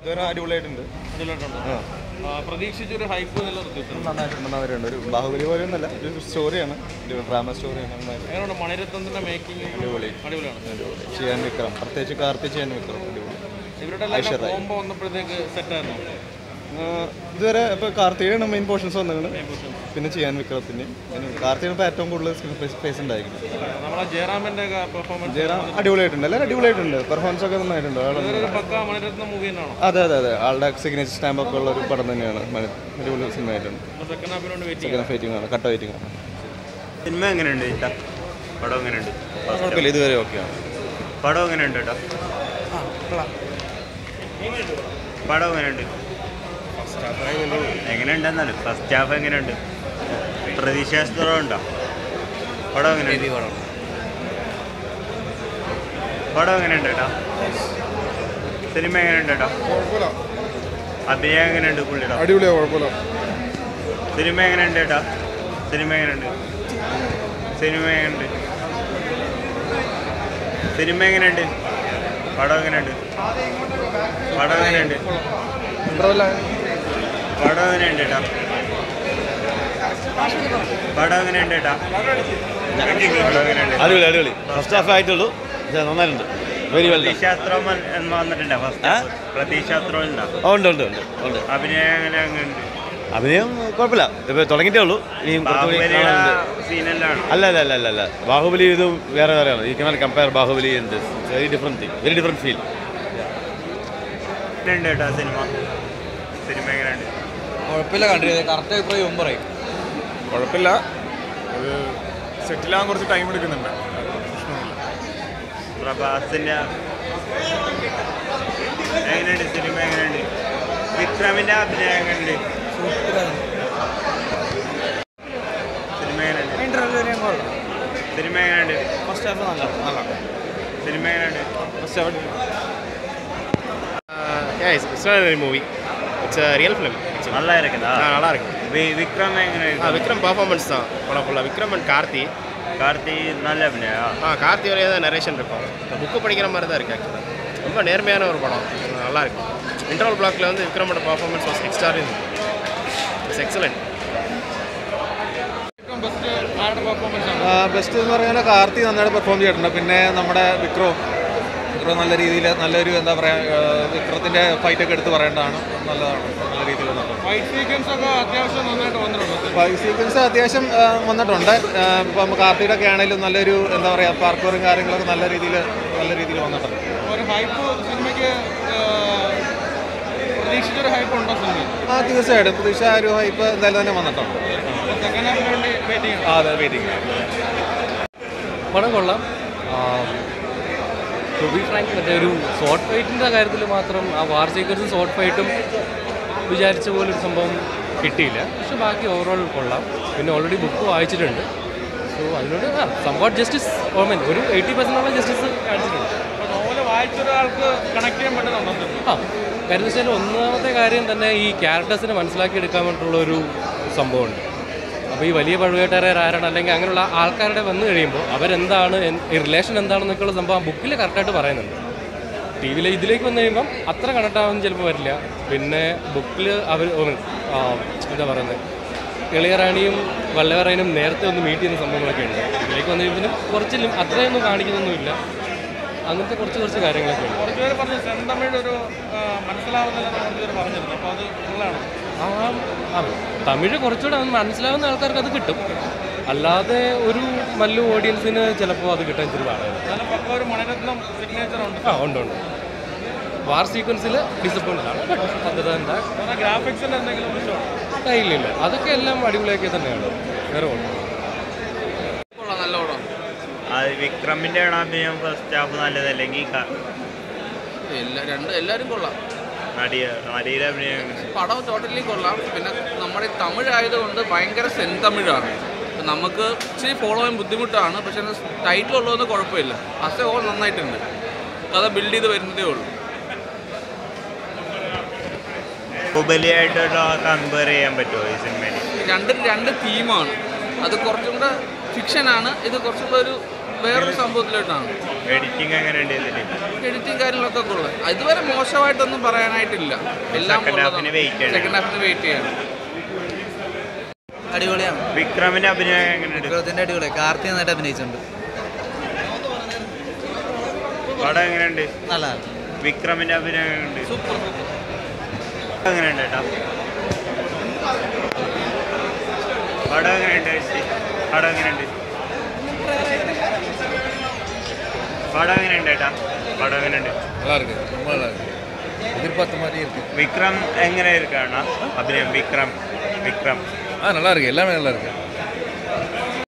ഇതുവരെ അടിപൊളിയായിട്ടുണ്ട് ഇതിലോട്ടുണ്ട് ആ ആ, പ്രതീക്ഷിച്ചൊരു ഹൈപ്പ് നിലനിർത്തിയിട്ടുണ്ട് നന്നായിട്ടുണ്ട് നന്നായിട്ടുണ്ട് ഒരു ബാഹുബലി പോലെ ഒന്നല്ല ഒരു സ്റ്റോറിയാണ് ഒരു ഡ്രാമ സ്റ്റോറിയാണ് നന്നായിട്ട് എങ്ങനെയുണ്ട് മണിരത്നത്തിന്റെ മേക്കിംഗ് അടിപൊളി അടിപൊളിയാണ് അടിപൊളി ചെയ്യാൻ വിക്രം പ്രത്യേകിച്ച് കാർത്തി ചെയ്യാൻ വിക്രം അടിപൊളി ഇവരുടെ എല്ലാം ഐശ്വര്യ. കോംബോ വന്നപ്പോഴത്തേക്ക് സെറ്റായിരുന്നു ആ, ഇതുവരെ ഇപ്പോൾ കാർത്തികയാണ് മെയിൻ പോർഷൻസ് വന്നത് പിന്നെ ചെയ്യാൻ വിക്രത്തിന് പിന്നെ കാർത്തികയാണ് ഇപ്പോൾ ഏറ്റവും കൂടുതൽ സ്ക്രീൻ സ്പേസ് ഉണ്ടായിരിക്കുന്നത് നമ്മളെ ജയറാമിന്റെ ഒക്കെ പെർഫോമൻസ് ജയറാം അടിപൊളിയായിട്ടുണ്ട് എല്ലാവരും അടിപൊളിയായിട്ടുണ്ട് പെർഫോമൻസ് ഒക്കെ നന്നായിട്ടുണ്ട് ആള് ഒരു പക്ക മണിരത്ന മൂവി തന്നെയാണോ അതെ അതെ അതെ ആളുടെ സിഗ്നേച്ചർ സ്റ്റാമ്പ് ഒക്കെ ഉള്ള ഒരു പടം തന്നെയാണ് മന- അടിപൊളി സിനിമ ആയിട്ടുണ്ട് സെക്കൻഡ് ഹാഫിന് വേണ്ടി വെയിറ്റ് സെക്കൻഡ് ഫൈറ്റിംഗ് ആണ് കട്ട ഫൈറ്റിംഗ് ആണ് സിനിമ എങ്ങനെയുണ്ട് ചേട്ടാ പടം എങ്ങനെയുണ്ട് കുഴപ്പമില്ല ഇതുവരെ ഓക്കെയാണ് പടം എങ്ങനെയുണ്ട് ചേട്ടാ പടം എങ്ങനെയുണ്ട് എങ്ങനെയുണ്ടെന്നാലും ഫസ്റ്റ് ഹാഫ് എങ്ങനെയുണ്ട് പ്രതീക്ഷാസ്ത്രം ഉണ്ടോ പടം എങ്ങനെയുണ്ട് പടം എങ്ങനെയുണ്ട് ചേട്ടാ സിനിമ എങ്ങനെയുണ്ട് ചേട്ടാ കുഴപ്പമില്ല അഭിനയം എങ്ങനെയുണ്ട് പുള്ളിയുടെ അടിപൊളിയാ കുഴപ്പമില്ല സിനിമ എങ്ങനെയുണ്ട് ചേട്ടാ സിനിമ എങ്ങനെയുണ്ട് സിനിമ എങ്ങനെയുണ്ട് സിനിമ എങ്ങനെയുണ്ട് പടം എങ്ങനെയുണ്ട് പടം എങ്ങനെയുണ്ട് പടം എങ്ങനെയുണ്ട് ചേട്ടാ പടം എങ്ങനെയുണ്ട് ചേട്ടാ പടം എങ്ങനെയുണ്ട് അടിപൊളി അടിപൊളി ഫസ്റ്റ് ഹാഫ് ആയിട്ടുള്ളൂ പക്ഷേ നന്നായിട്ടുണ്ട് വെരി വെൽ പ്രതീക്ഷാസ്ത്രം എന്ന് വന്നിട്ടുണ്ടോ ഫസ്റ്റ് പ്രതീക്ഷാസ്ത്രം ഉണ്ടോ ഉണ്ട് ഉണ്ട് ഉണ്ട് ഉണ്ട് അഭിനയം എങ്ങനെ അങ്ങനെയുണ്ട് അഭിനയം കുഴപ്പമില്ല ഇപ്പോൾ തുടങ്ങിയിട്ടേ ഉള്ളൂ ഇനിയും കുറച്ചുകൂടി ബാഹുബലിയുടെ കാണാനുണ്ട് സീനെല്ലാം അല്ല അല്ല അല്ല അല്ല അല്ല ബാഹുബലി ഇതും വേറെ വേറെയാണ് ഈ കനാൽ കമ്പയർ ബാഹുബലി എന്ത് very different thing very different feel എങ്ങനെയുണ്ട് ചേട്ടാ സിനിമ സിനിമ എങ്ങനെയുണ്ട് കുഴപ്പമില്ല കണ്ടിരുന്നത് കറക്റ്റ് അഭിപ്രായം പറയും കുഴപ്പമില്ല അത് സെറ്റിലാകാൻ കുറച്ച് ടൈം എടുക്കുന്നുണ്ട് പ്രഭാസിന്റെ എങ്ങനെയുണ്ട് സിനിമ എങ്ങനെയുണ്ട് വിക്രമിന്റെ അഭിനയം എങ്ങനെയുണ്ട് സിനിമ എങ്ങനെയുണ്ട് സിനിമ എങ്ങനെയുണ്ട് ഫസ്റ്റ് ഹാഫ് നല്ല നല്ല സിനിമ എങ്ങനെയുണ്ട് first half Yeah, it's, it's not a movie. It's a real film. Actually. நல்லா இருக்குதா ஆ, நல்லா இருக்கு வி- விக்ரம் எങ്ങനെ ஆ இருக்கு விக்ரம் பர்ஃபார்மன்ஸ் தான் படம் ஃபுல்லாக விக்ரம் அண்ட் கார்த்தி கார்த்தி நல்ல அபிநயா ஆ கார்த்தியோடைய தான் நரேஷன் இருக்கும் புக்கு படிக்கிற மாதிரி தான் இருக்குது ஆக்சுவலாக ரொம்ப நேர்மையான ஒரு படம் நல்லா இருக்கு இன்டர்வல் பிளாக்ல வந்து விக்ரமோட performance was extra it's excellent best ആരുടെ പെർഫോമൻസ് ആണ് ബെസ്റ്റ് എന്ന് പറയുന്നത് കാർത്തി നന്നായിട്ട് പെർഫോം ചെയ്തിട്ടുണ്ട് പിന്നെ നമ്മുടെ വിക്രോ വിക്രോ നല്ല രീതിയിൽ നല്ലൊരു എന്താ പറയുക വിക്രത്തിൻ്റെ ഫൈറ്റൊക്കെ എടുത്ത് പറയേണ്ടതാണ് നല്ലതാണ് നല്ല രീതിയിൽ വന്നിട്ടുണ്ട് ഫൈറ്റ് സീക്വൻസ് ഒക്കെ അത്യാവശ്യം നന്നായിട്ട് വന്നിട്ടുണ്ട് ഫൈറ്റ് സീക്വൻസ് അത്യാവശ്യം ആ, വന്നിട്ടുണ്ട് ആ, ഇപ്പം കാർത്തിയുടെ ഒക്കെ ആണെങ്കിലും നല്ലൊരു എന്താ പറയുക പാർക്കോറും കാര്യങ്ങളൊക്കെ നല്ല രീതിയിൽ നല്ല രീതിയിൽ വന്നിട്ടുണ്ട് ഒരു ഹൈപ്പ് സിനിമയ്ക്ക് പ്രതീക്ഷിച്ചൊരു ഹൈപ്പ് ഉണ്ടോ സിനിമ ആ തീർച്ചയായിട്ടും പ്രതീക്ഷ ആ ഒരു ഹൈപ്പ് എന്തായാലും തന്നെ വന്നിട്ടുണ്ട് സെക്കൻഡ് ഹാഫിന് വേണ്ടി വെയിറ്റ് ചെയ്യണം ആ അതെ വെയിറ്റിംഗ് പടം കൊള്ളാം ടു ബി ഫ്രാങ്ക് മറ്റേ ഒരു ഷോർട്ട് ഫൈറ്റിൻ്റെ കാര്യത്തിൽ മാത്രം ആ വാർ സീക്വൻസും ഷോർട്ട് ഫൈറ്റും വിചാരിച്ച പോലെ ഒരു സംഭവം കിട്ടിയില്ല പക്ഷെ ബാക്കി ഓവറോൾ കൊള്ളാം പിന്നെ ഓൾറെഡി ബുക്ക് വായിച്ചിട്ടുണ്ട് സോ അതിനോട് ആ സംവാട്ട് ജസ്റ്റിസ് ഓർമ്മ ഒരു എയ്റ്റി പെർസെൻറ്റോളം ജസ്റ്റിസ് കാണിച്ചിട്ടുണ്ട് അപ്പോൾ നോവൽ വായിച്ച ഒരാൾക്ക് കണക്ട് ചെയ്യാൻ പറ്റുന്നുണ്ടോ ആ കാര്യം വെച്ചാൽ ഒന്നാമത്തെ കാര്യം തന്നെ ഈ ക്യാരക്ടേഴ്സിനെ മനസ്സിലാക്കി എടുക്കാൻ വേണ്ടിയിട്ടുള്ള ഒരു സംഭവമുണ്ട് അപ്പോൾ ഈ വലിയ പഴുവേട്ടക്കാർ ആരാണ് അല്ലെങ്കിൽ അങ്ങനെയുള്ള ആൾക്കാരുടെ വന്നു കഴിയുമ്പോൾ അവരെന്താണ് എൻ- ഈ റിലേഷൻ എന്താണെന്നൊക്കെയുള്ള സംഭവം ബുക്കിൽ കറക്റ്റായിട്ട് പറയുന്നുണ്ട് ടി വിയിൽ ഇതിലേക്ക് വന്നു കഴിയുമ്പം അത്ര കണക്ട് ആവുമെന്ന് ചിലപ്പോൾ വരില്ല പിന്നെ ബുക്കിൽ അവർ ആ, എന്താ പറയുന്നത് ഇളയറാണിയും വല്ലവറാണിയും നേരത്തെ ഒന്ന് മീറ്റ് ചെയ്യുന്ന സംഭവങ്ങളൊക്കെ ഉണ്ട് ഇതിലേക്ക് വന്നു കഴിയുമ്പോൾ കുറച്ച് lim- അത്രയൊന്നും കാണിക്കുന്നൊന്നുമില്ല അങ്ങനത്തെ കുറച്ച് കുറച്ച് കാര്യങ്ങളൊക്കെ ഉണ്ട് കുറച്ച് പേര് പറഞ്ഞു സെന്തമിഴ് ഒരു ആ, മനസ്സിലാവുന്നില്ലെന്ന് കുറച്ച് പേര് പറഞ്ഞിരുന്നു അപ്പോൾ അത് ഉള്ളതാണ് ആ ആ, തമിഴ് കുറച്ചുകൂടെ ഒന്ന് മനസ്സിലാവുന്ന ആൾക്കാർക്ക് അത് കിട്ടും അല്ലാതെ ഒരു മല്ലു ഓഡിയൻസിന് ചിലപ്പോൾ അത് കിട്ടാൻ ഇച്ചിരി പാടായിരുന്നു നല്ല പക്ക ഒരു മണിരത്നം സിഗ്നേച്ചർ ഉണ്ട് ആ ഉണ്ട് ഉണ്ട് വാർ സീക്വൻസിൽ ഡിസപ്പോയിൻറ്റഡ് ആണ് ബട്ട് അത് എന്താ ഗ്രാഫിക്സിൻ്റെ എന്തെങ്കിലും വിഷയമാണ് ഇല്ലില്ല അതൊക്കെ എല്ലാം അടിപൊളിയാക്കി തന്നെയാണ് വേറെ കുഴപ്പമില്ല നല്ല പടം അത് വിക്രമിന്റെ ആണോ അഭിനയം ഫസ്റ്റ് ഹാഫ് നല്ലതല്ലെങ്കിൽ ക- എല്ലാ രണ്ട് എല്ലാവരും കൊള്ളാം നടിയ നടിയുടെ അഭിനയം എങ്ങനെ? പടം ടോട്ടലി കൊള്ളാം പിന്നെ നമ്മുടെ ഈ തമിഴ് ആയതുകൊണ്ട് ഭയങ്കര സെൻ തമിഴാണ് ഇപ്പം നമുക്ക് ഇച്ചിരി ഫോളോ ചെയ്യാൻ ബുദ്ധിമുട്ടാണ് പക്ഷേ ടൈറ്റിൽ ഉള്ളതൊന്നും കുഴപ്പമില്ല അസെ ഓൾ നന്നായിട്ടുണ്ട് കഥ ബിൽഡ് ചെയ്ത് വരുന്നതേ ഉള്ളൂ ബാഹുബലിയായിട്ടുള്ള കമ്പയർ ചെയ്യാൻ പറ്റുമോ ഈ സിനിമയിൽ രണ്ടും രണ്ട് തീമാണ് അത് കുറച്ചും കൂടെ ഫിക്ഷനാണ് ഇത് കുറച്ചും കൂടെ ഒരു വേറൊരു സംഭവത്തിലോട്ടാണ് എഡിറ്റിംഗ് എങ്ങനെയുണ്ട് ഇതിൽ എഡിറ്റിംഗ് കാര്യങ്ങളൊക്കെ ഉള്ളത് ഇതുവരെ മോശമായിട്ടൊന്നും പറയാനായിട്ടില്ല എല്ലാം Second half ന് wait ചെയ്യണം. സെക്കൻഡ് ഹാഫിന് വെയിറ്റ് ചെയ്യണം അടിപൊളിയാണ് വിക്രമിന്റെ അഭിനയം എങ്ങനെയുണ്ട് വിക്രമത്തിന്റെ അടിപൊളി കാർത്തി നന്നായിട്ട് അഭിനയിച്ചിട്ടുണ്ട് പടം എങ്ങനെയുണ്ട് നല്ല വിക്രമിന്റെ അഭിനയം എങ്ങനെയുണ്ട് എങ്ങനെയുണ്ട് ഏട്ടാ പടം എങ്ങനെയുണ്ട് ചേച്ചി? പടം എങ്ങനെയുണ്ട് പടം എങ്ങനെയുണ്ട് ഏട്ടാ പടം എങ്ങനെയുണ്ട് நல்லா இருக்கு ரொம்ப நல்லா இருக்கு எதிர்பார்த்த மாதிரி இருக்கு விக்ரம் எங்கே இருக்காண்ணா அபிநயம் விக்ரம் விக்ரம் ஆ நல்லா இருக்கு எல்லாமே நல்லா இருக்கு